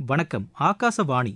வணக்கம் ஆகாசவாணி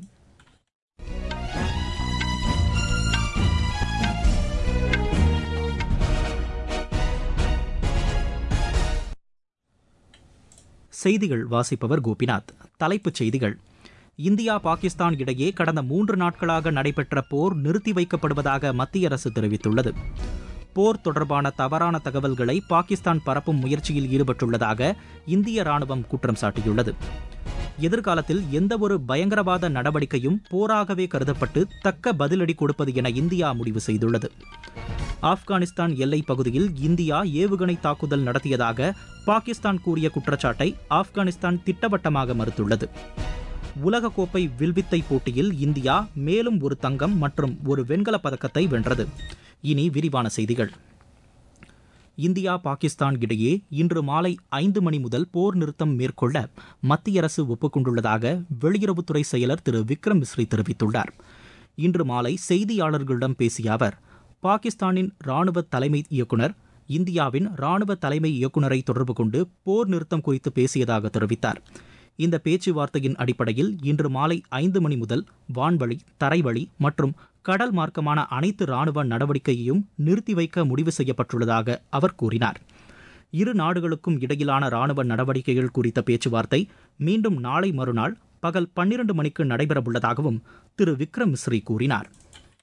செய்திகள் வாசிப்பவர் கோபிநாத் தலைப்புச் செய்திகள் இந்தியா பாகிஸ்தான் இடையே கடந்த மூன்று நாட்களாக நடைபெற்ற போர் நிறுத்தி வைக்கப்படுவதாக மத்திய அரசு தெரிவித்துள்ளது போர் தொடர்பான தவறான தகவல்களை பாகிஸ்தான் பரப்பும் முயற்சியில் ஈடுபட்டுள்ளதாக இந்திய ராணுவம் குற்றம் சாட்டியுள்ளது எதிர்காலத்தில் எந்தவொரு பயங்கரவாத நடவடிக்கையும் போராகவே கருதப்பட்டு தக்க பதிலடி கொடுப்பது என இந்தியா முடிவு செய்துள்ளது ஆப்கானிஸ்தான் எல்லைப் பகுதியில் இந்தியா ஏவுகணை தாக்குதல் நடத்தியதாக பாகிஸ்தான் கூறிய குற்றச்சாட்டை ஆப்கானிஸ்தான் திட்டவட்டமாக மறுத்துள்ளது உலகக்கோப்பை வில்வித்தை போட்டியில் இந்தியா மேலும் ஒரு தங்கம் மற்றும் ஒரு வெண்கலப் பதக்கத்தை வென்றது இனி விரிவான செய்திகள் இந்தியா பாகிஸ்தான் இடையே இன்று மாலை ஐந்து மணி முதல் போர் நிறுத்தம் மேற்கொள்ள மத்திய அரசு ஒப்புக்கொண்டுள்ளதாக வெளியுறவுத்துறை செயலர் திரு விக்ரம் மிஸ்ரி தெரிவித்துள்ளார் இன்று மாலை செய்தியாளர்களிடம் பேசிய அவர் பாகிஸ்தானின் ராணுவ தலைமை இயக்குநர் இந்தியாவின் ராணுவ தலைமை இயக்குநரை தொடர்பு கொண்டு போர் நிறுத்தம் குறித்து பேசியதாக தெரிவித்தார் இந்த பேச்சுவார்த்தையின் அடிப்படையில் இன்று மாலை ஐந்து மணி முதல் வான்வழி தரைவழி மற்றும் கடல் மார்க்கமான அனைத்து ராணுவ நடவடிக்கையையும் நிறுத்தி வைக்க முடிவு செய்யப்பட்டுள்ளதாக அவர் கூறினார் இரு நாடுகளுக்கும் இடையிலான ராணுவ நடவடிக்கைகள் குறித்த பேச்சுவார்த்தை மீண்டும் நாளை மறுநாள் பகல் பன்னிரண்டு மணிக்கு நடைபெறவுள்ளதாகவும் திரு விக்ரம் மிஸ்ரி கூறினார்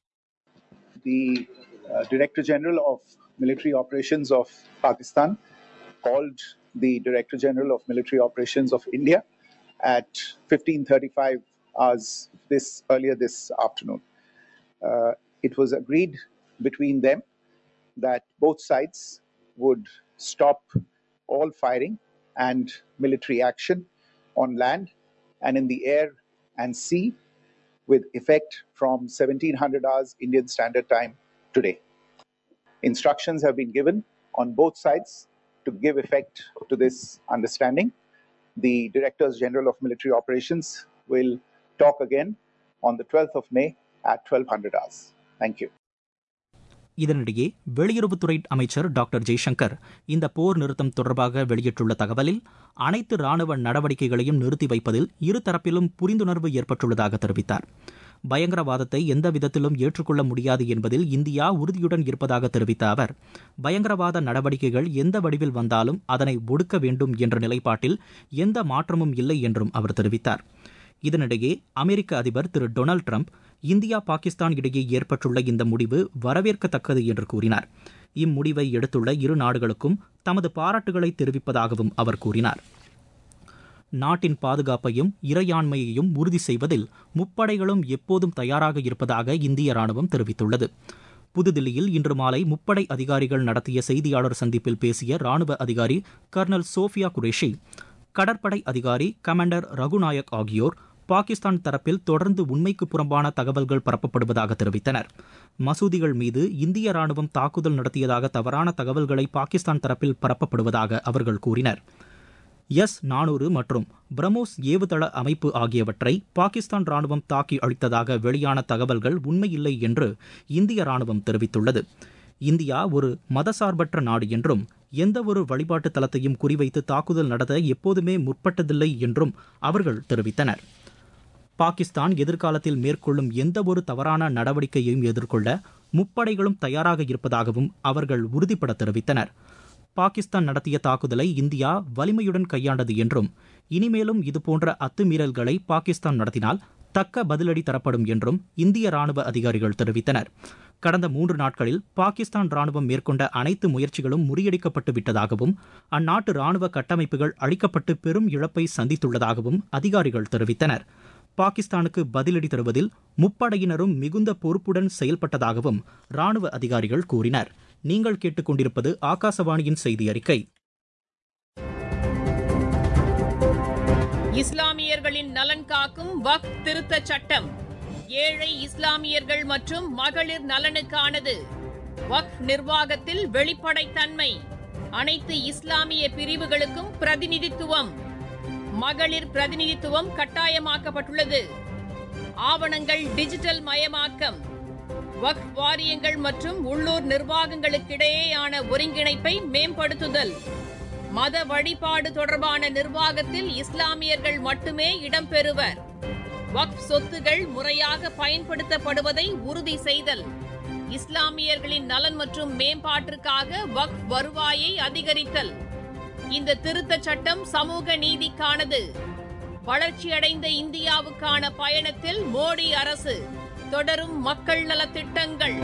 the uh, Director General of Military Operations of Pakistan called the Director General of Military Operations of India at 15:35 hours this earlier this afternoon. Uh, it was agreed between them that both sides would stop all firing and military action on land and in the air and sea with effect from 1700 hours Indian Standard Time today. Instructions have been given on both sides to give effect to this understanding. The Directors General of Military Operations will talk again on the 12th of May at 1200 hours. Thank you. இதனிடையே வெளியுறவுத்துறை அமைச்சர் doctor Jaishankar இந்த போர் நிறுத்தம் தொடர்பாக வெளியிட்டுள்ள தகவலில் அனைத்து ராணுவ நடவடிக்கைகளையும் நிறுத்தி வைப்பதில் இருதரப்பிலும் புரிந்துணர்வு ஏற்பட்டுள்ளதாக தெரிவித்தார் பயங்கரவாதத்தை எந்த விதத்திலும் ஏற்றுக்கொள்ள முடியாது என்பதில் இந்தியா உறுதியுடன் இருப்பதாக தெரிவித்த அவர் பயங்கரவாத நடவடிக்கைகள் எந்த வடிவில் வந்தாலும் அதனை ஒடுக்க வேண்டும் என்ற நிலைப்பாட்டில் எந்த மாற்றமும் இல்லை என்றும் அவர் தெரிவித்தார் இதனிடையே அமெரிக்க அதிபர் திரு டொனால்டு ட்ரம்ப் இந்தியா பாகிஸ்தான் இடையே ஏற்பட்டுள்ள இந்த முடிவு வரவேற்கத்தக்கது என்று கூறினார் இம்முடிவை எடுத்துள்ள இரு நாடுகளுக்கும் தமது பாராட்டுகளை தெரிவிப்பதாகவும் அவர் கூறினார் நாட்டின் பாதுகாப்பையும் இறையாண்மையையும் உறுதி செய்வதில் முப்படைகளும் எப்போதும் தயாராக இருப்பதாக இந்திய ராணுவம் தெரிவித்துள்ளது புதுதில்லியில் இன்று மாலை முப்படை அதிகாரிகள் நடத்திய செய்தியாளர் சந்திப்பில் பேசிய ராணுவ அதிகாரி கர்னல் சோஃபியா குரேஷி கடற்படை அதிகாரி கமாண்டர் ரகுநாயக் ஆகியோர் பாகிஸ்தான் தரப்பில் தொடர்ந்து உண்மைக்கு புறம்பான தகவல்கள் பரப்பப்படுவதாக தெரிவித்தனர் மசூதிகள் மீது இந்திய ராணுவம் தாக்குதல் நடத்தியதாக தவறான தகவல்களை பாகிஸ்தான் தரப்பில் பரப்பப்படுவதாக அவர்கள் கூறினர் எஸ் நானூறு மற்றும் பிரம்மோஸ் ஏவுதள அமைப்பு ஆகியவற்றை பாகிஸ்தான் ராணுவம் தாக்கி அழித்ததாக வெளியான தகவல்கள் உண்மையில்லை என்று இந்திய ராணுவம் தெரிவித்துள்ளது இந்தியா ஒரு மதசார்பற்ற நாடு என்றும் எந்தவொரு வழிபாட்டு தலத்தையும் குறிவைத்து தாக்குதல் நடத்த எப்போதுமே முற்பட்டதில்லை என்றும் அவர்கள் தெரிவித்தனர் பாகிஸ்தான் எதிர்காலத்தில் மேற்கொள்ளும் எந்தவொரு தவறான நடவடிக்கையையும் எதிர்கொள்ள முப்படைகளும் தயாராக இருப்பதாகவும் அவர்கள் உறுதிபட தெரிவித்தனர் பாகிஸ்தான் நடத்திய தாக்குதலை இந்தியா வலிமையுடன் கையாண்டது என்றும் இனிமேலும் இதுபோன்ற அத்துமீறல்களை பாகிஸ்தான் நடத்தினால் தக்க பதிலடி தரப்படும் என்றும் இந்திய ராணுவ அதிகாரிகள் தெரிவித்தனர் கடந்த மூன்று நாட்களில் பாகிஸ்தான் ராணுவம் மேற்கொண்ட அனைத்து முயற்சிகளும் முறியடிக்கப்பட்டு விட்டதாகவும் அந்நாட்டு ராணுவ கட்டமைப்புகள் அழிக்கப்பட்டு பெரும் இழப்பை சந்தித்துள்ளதாகவும் அதிகாரிகள் தெரிவித்தனர் பாகிஸ்தானுக்கு பதிலடி தருவதில் முப்படையினரும் மிகுந்த பொறுப்புடன் செயல்பட்டதாகவும் ராணுவ அதிகாரிகள் கூறினர் நீங்கள் கேட்டுக்கொண்டிருப்பது ஆகாசவாணியின் செய்தி அறிக்கை இஸ்லாமியர்களின் நலன் காக்கும் வக் திருத்த சட்டம் ஏழை இஸ்லாமியர்கள் மற்றும் மகளிர் நலனுக்கானது வக் நிர்வாகத்தில் வெளிப்படைத்தன்மை அனைத்து இஸ்லாமிய பிரிவுகளுக்கும் பிரதிநிதித்துவம் மகளிர் பிரதிநிதித்துவம் கட்டாயமாக்கப்பட்டுள்ளது ஆவணங்கள் டிஜிட்டல் மயமாக்கம் வக்ஃப் வாரியங்கள் மற்றும் உள்ளூர் நிர்வாகங்களுக்கிடையேயான ஒருங்கிணைப்பை மேம்படுத்துதல் மத வழிபாடு தொடர்பான நிர்வாகத்தில் இஸ்லாமியர்கள் மட்டுமே இடம்பெறுவர் வக்ஃப் சொத்துகள் முறையாக பயன்படுத்தப்படுவதை உறுதி செய்தல் இஸ்லாமியர்களின் நலன் மற்றும் மேம்பாட்டிற்காக வக்ஃப் வருவாயை அதிகரித்தல் இந்த திருத்தச் சட்டம் சமூக நீதிக்கானது வளர்ச்சியடைந்த இந்தியாவுக்கான பயணத்தில் மோடி அரசு தொடரும் மக்கள் நலத்திட்டங்கள்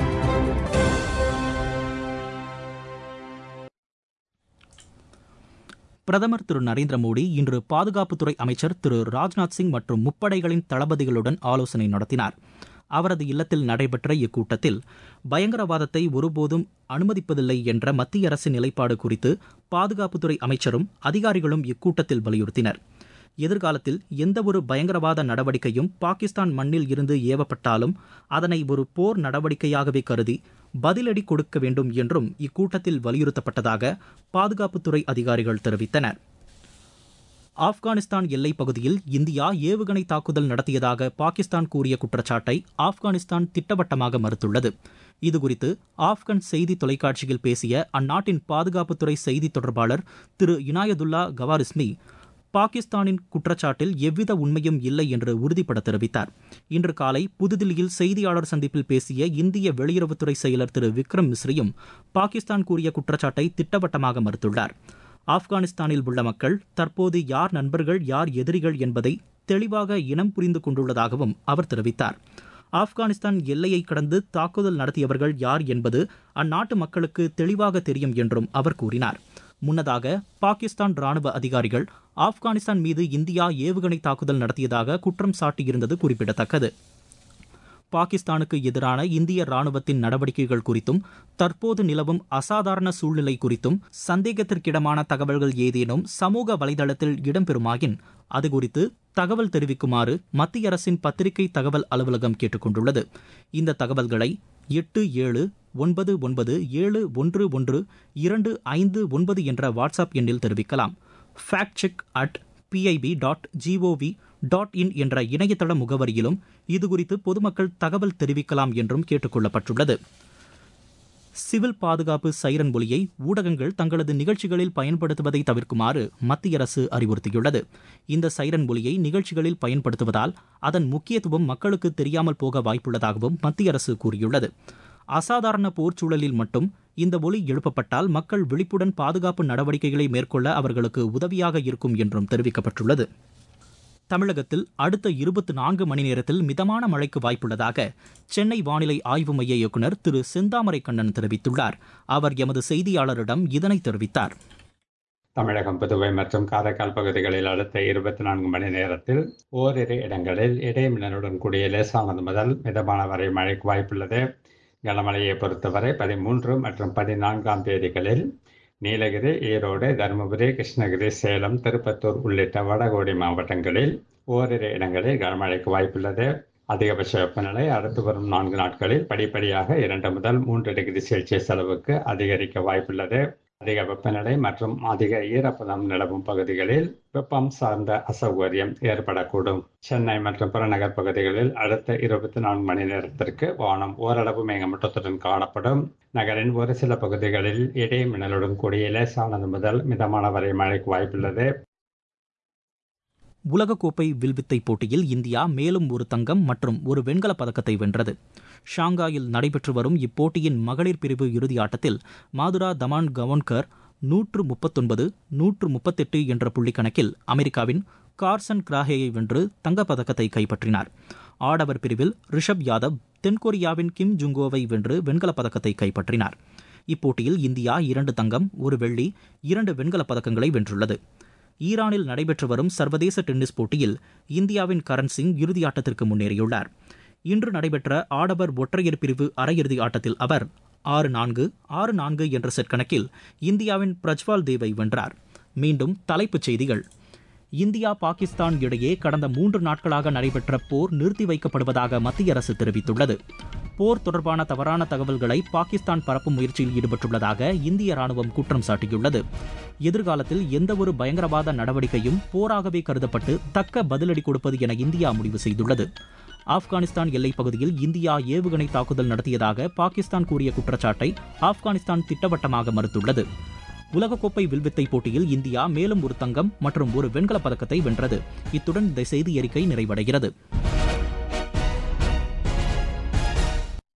பிரதமர் திரு நரேந்திர மோடி இன்று பாதுகாப்புத்துறை அமைச்சர் திரு ராஜ்நாத் சிங் மற்றும் முப்படைகளின் தளபதிகளுடன் ஆலோசனை நடத்தினார் அவரது இல்லத்தில் நடைபெற்ற இக்கூட்டத்தில் பயங்கரவாதத்தை ஒருபோதும் அனுமதிப்பதில்லை என்ற மத்திய அரசின் நிலைப்பாடு குறித்து பாதுகாப்புத்துறை அமைச்சரும் அதிகாரிகளும் இக்கூட்டத்தில் வலியுறுத்தினர் எதிர்காலத்தில் எந்தவொரு பயங்கரவாத நடவடிக்கையும் பாகிஸ்தான் மண்ணில் இருந்து ஏவப்பட்டாலும் அதனை ஒரு போர் நடவடிக்கையாகவே கருதி பதிலடி கொடுக்க வேண்டும் என்றும் இக்கூட்டத்தில் வலியுறுத்தப்பட்டதாக பாதுகாப்புத்துறை அதிகாரிகள் தெரிவித்தனர் ஆப்கானிஸ்தான் எல்லைப் பகுதியில் இந்தியா ஏவுகணை தாக்குதல் நடத்தியதாக பாகிஸ்தான் கூறிய குற்றச்சாட்டை ஆப்கானிஸ்தான் திட்டவட்டமாக மறுத்துள்ளது இதுகுறித்து ஆப்கன் செய்தி தொலைக்காட்சியில் பேசிய அந்நாட்டின் பாதுகாப்புத்துறை செய்தி தொடர்பாளர் திரு இனாயதுல்லா கவாரிஸ்மி பாகிஸ்தானின் குற்றச்சாட்டில் எவ்வித உண்மையும் இல்லை என்று உறுதிபட தெரிவித்தார் இன்று காலை புதுதில்லியில் செய்தியாளர் சந்திப்பில் பேசிய இந்திய வெளியுறவுத்துறை செயலர் திரு விக்ரம் மிஸ்ரியும் பாகிஸ்தான் கூறிய குற்றச்சாட்டை திட்டவட்டமாக மறுத்துள்ளார் ஆப்கானிஸ்தானில் உள்ள மக்கள் தற்போது யார் நண்பர்கள் யார் எதிரிகள் என்பதை தெளிவாக இனம் புரிந்து கொண்டுள்ளதாகவும் அவர் தெரிவித்தார் ஆப்கானிஸ்தான் எல்லையை கடந்து தாக்குதல் நடத்தியவர்கள் யார் என்பது அந்நாட்டு மக்களுக்கு தெளிவாக தெரியும் என்றும் அவர் கூறினார் முன்னதாக பாகிஸ்தான் ராணுவ அதிகாரிகள் ஆப்கானிஸ்தான் மீது இந்தியா ஏவுகணை தாக்குதல் நடத்தியதாக குற்றம் சாட்டியிருந்தது குறிப்பிடத்தக்கது பாகிஸ்தானுக்கு எதிரான இந்திய ராணுவத்தின் நடவடிக்கைகள் குறித்தும் தற்போது நிலவும் அசாதாரண சூழ்நிலை குறித்தும் சந்தேகத்திற்கிடமான தகவல்கள் ஏதேனும் சமூக வலைதளத்தில் இடம்பெறுமாயின் அது குறித்து தகவல் தெரிவிக்குமாறு மத்திய அரசின் பத்திரிகை தகவல் அலுவலகம் கேட்டுக்கொண்டுள்ளது இந்த தகவல்களை எட்டு ஏழு ஒன்பது ஒன்பது ஏழு ஒன்று ஒன்று இரண்டு ஐந்து ஒன்பது என்ற வாட்ஸ்அப் எண்ணில் தெரிவிக்கலாம் fact check at PIB dot GOV dot in என்ற இணையதள முகவரியிலும் இதுகுறித்து பொதுமக்கள் தகவல் தெரிவிக்கலாம் என்றும் கேட்டுக்கொள்ளப்பட்டுள்ளது சிவில் பாதுகாப்பு சைரன் ஒலியை ஊடகங்கள் தங்களது நிகழ்ச்சிகளில் பயன்படுத்துவதை தவிர்க்குமாறு மத்திய அரசு அறிவுறுத்தியுள்ளது இந்த சைரன் ஒலியை நிகழ்ச்சிகளில் பயன்படுத்துவதால் அதன் முக்கியத்துவம் மக்களுக்கு தெரியாமல் போக வாய்ப்புள்ளதாகவும் மத்திய அரசு கூறியுள்ளது அசாதாரண போர் சூழலில் மட்டும் இந்த ஒலி எழுப்பப்பட்டால் மக்கள் விழிப்புடன் பாதுகாப்பு நடவடிக்கைகளை மேற்கொள்ள அவர்களுக்கு உதவியாக இருக்கும் என்றும் தெரிவிக்கப்பட்டுள்ளது தமிழகத்தில் அடுத்த இருபத்தி நான்கு மணி நேரத்தில் மிதமான மழைக்கு வாய்ப்புள்ளதாக சென்னை வானிலை ஆய்வு மைய இயக்குநர் திரு செந்தாமரை கண்ணன் தெரிவித்துள்ளார் அவர் எமது செய்தியாளரிடம் இதனை தெரிவித்தார் தமிழகம் புதுவை மற்றும் காரைக்கால் பகுதிகளில் அடுத்த இருபத்தி நான்கு மணி நேரத்தில் ஓரிரு இடங்களில் இடைமின்னலுடன் கூடிய லேசானது முதல் மிதமான வரை மழைக்கு வாய்ப்புள்ளது கனமழையை பொறுத்தவரை பதிமூன்று மற்றும் பதினான்காம் தேதிகளில் நீலகிரி ஈரோடு தருமபுரி கிருஷ்ணகிரி சேலம் திருப்பத்தூர் உள்ளிட்ட வடகோடி மாவட்டங்களில் ஓரிரு இடங்களில் கனமழைக்கு வாய்ப்புள்ளது அதிகபட்ச வெப்பநிலை அடுத்து வரும் நான்கு நாட்களில் படிப்படியாக இரண்டு முதல் மூன்று டிகிரி செல்சியஸ் அளவுக்கு அதிகரிக்க வாய்ப்புள்ளது அதிக வெப்பநிலை மற்றும் அதிக ஈரப்பதம் நிலவும் பகுதிகளில் வெப்பம் சார்ந்த அசௌகரியம் ஏற்படக்கூடும் சென்னை மற்றும் புறநகர் பகுதிகளில் அடுத்த இருபத்தி நான்கு மணி நேரத்திற்கு வானம் ஓரளவு மேகமூட்டத்துடன் காணப்படும் நகரின் ஒரு சில பகுதிகளில் இடி மின்னலுடன் கூடிய லேசானது முதல் மிதமான வரை மழைக்கு வாய்ப்புள்ளது உலகக்கோப்பை வில்வித்தை போட்டியில் இந்தியா மேலும் ஒரு தங்கம் மற்றும் ஒரு வெண்கலப் பதக்கத்தை வென்றது ஷாங்காயில் நடைபெற்று வரும் இப்போட்டியின் மகளிர் பிரிவு இறுதி ஆட்டத்தில் மாதுரா தமான் கவோன்கர் நூற்று முப்பத்தொன்பது நூற்று முப்பத்தெட்டு என்ற புள்ளிக்கணக்கில் அமெரிக்காவின் கார்சன் கிராஹேயை வென்று தங்கப்பதக்கத்தை கைப்பற்றினார் ஆடவர் பிரிவில் ரிஷப் யாதவ் தென்கொரியாவின் கிம் ஜுங்கோவை வென்று வெண்கலப் பதக்கத்தை கைப்பற்றினார் இப்போட்டியில் இந்தியா இரண்டு தங்கம் ஒரு வெள்ளி இரண்டு வெண்கலப் பதக்கங்களை வென்றுள்ளது ஈரானில் நடைபெற்று வரும் சர்வதேச டென்னிஸ் போட்டியில் இந்தியாவின் கரண் சிங் இறுதியாட்டத்திற்கு முன்னேறியுள்ளார் இன்று நடைபெற்ற ஆடவர் ஒற்றையர் பிரிவு அரையிறுதி ஆட்டத்தில் அவர் ஆறு நான்கு ஆறு நான்கு என்ற செட் கணக்கில் இந்தியாவின் பிரஜ்வால் தேவை வென்றார் மீண்டும் தலைப்புச் செய்திகள் இந்தியா பாகிஸ்தான் இடையே கடந்த மூன்று நாட்களாக நடைபெற்ற போர் நிறுத்தி வைக்கப்படுவதாக மத்திய அரசு தெரிவித்துள்ளது போர் தொடர்பான தவறான தகவல்களை பாகிஸ்தான் பரப்பும் முயற்சியில் ஈடுபட்டுள்ளதாக இந்திய ராணுவம் குற்றம் சாட்டியுள்ளது எதிர்காலத்தில் எந்தவொரு பயங்கரவாத நடவடிக்கையும் போராகவே கருதப்பட்டு தக்க பதிலடி கொடுப்பது என இந்தியா முடிவு செய்துள்ளது ஆப்கானிஸ்தான் எல்லைப் பகுதியில் இந்தியா ஏவுகணை தாக்குதல் நடத்தியதாக பாகிஸ்தான் கூறிய குற்றச்சாட்டை ஆப்கானிஸ்தான் திட்டவட்டமாக மறுத்துள்ளது உலகக்கோப்பை வில்வித்தை போட்டியில் இந்தியா மேலும் ஒரு தங்கம் மற்றும் ஒரு வெண்கலப் பதக்கத்தை வென்றது இத்துடன் இந்த செய்தி அறிக்கை நிறைவடைகிறது